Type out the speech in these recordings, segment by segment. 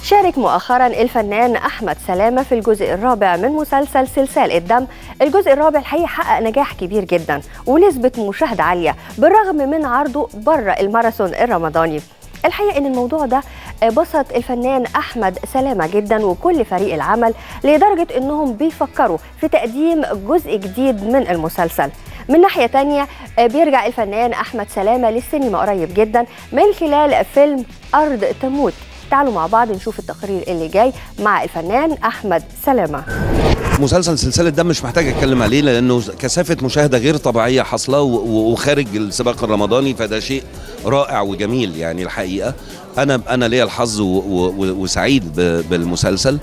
شارك مؤخرا الفنان احمد سلامه في الجزء الرابع من مسلسل سلسال الدم الجزء الرابع الحقيقه حقق نجاح كبير جدا ونسبه مشاهده عاليه بالرغم من عرضه بره الماراثون الرمضاني الحقيقه ان الموضوع ده بسط الفنان احمد سلامه جدا وكل فريق العمل لدرجه انهم بيفكروا في تقديم جزء جديد من المسلسل من ناحيه تانية بيرجع الفنان احمد سلامه للسينما قريب جدا من خلال فيلم ارض تموت تعالوا مع بعض نشوف التقرير اللي جاي مع الفنان احمد سلامه مسلسل سلسله دم مش محتاج اتكلم عليه لانه كثافه مشاهده غير طبيعيه حاصله وخارج السباق الرمضاني فده شيء رائع وجميل يعني الحقيقه انا انا ليا الحظ وسعيد بالمسلسل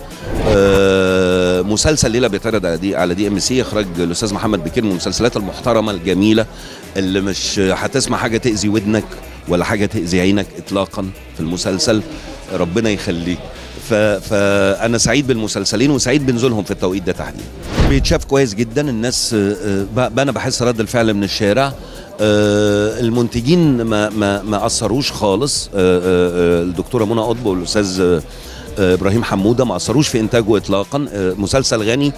مسلسل ليله بيتعرض على دي على دي ام سي اخراج الاستاذ محمد بكير من المسلسلات المحترمه الجميله اللي مش هتسمع حاجه تاذي ودنك ولا حاجه تاذي عينك اطلاقا في المسلسل ربنا يخليك فانا سعيد بالمسلسلين وسعيد بنزولهم في التوقيت ده تحديدا بيتشاف كويس جدا الناس انا بحس رد الفعل من الشارع المنتجين ما ما ما اثروش خالص الدكتوره منى قطب والاستاذ ابراهيم حموده ما اثروش في انتاجه اطلاقا مسلسل غني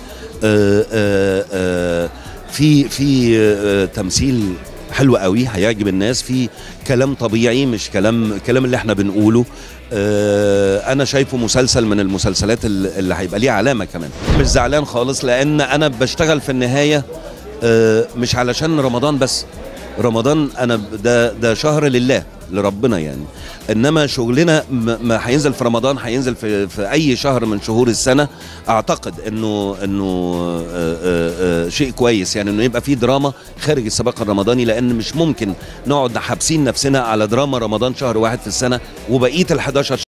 في في تمثيل حلو قوي هيعجب الناس في كلام طبيعي مش كلام الكلام اللي احنا بنقوله اه انا شايفه مسلسل من المسلسلات اللي هيبقى ليه علامه كمان مش زعلان خالص لان انا بشتغل في النهايه اه مش علشان رمضان بس رمضان انا ده ده شهر لله لربنا يعني انما شغلنا ما هينزل في رمضان هينزل في في اي شهر من شهور السنه اعتقد انه انه آآ آآ شيء كويس يعني انه يبقى في دراما خارج السباق الرمضاني لان مش ممكن نقعد حابسين نفسنا على دراما رمضان شهر واحد في السنه وبقيه ال 11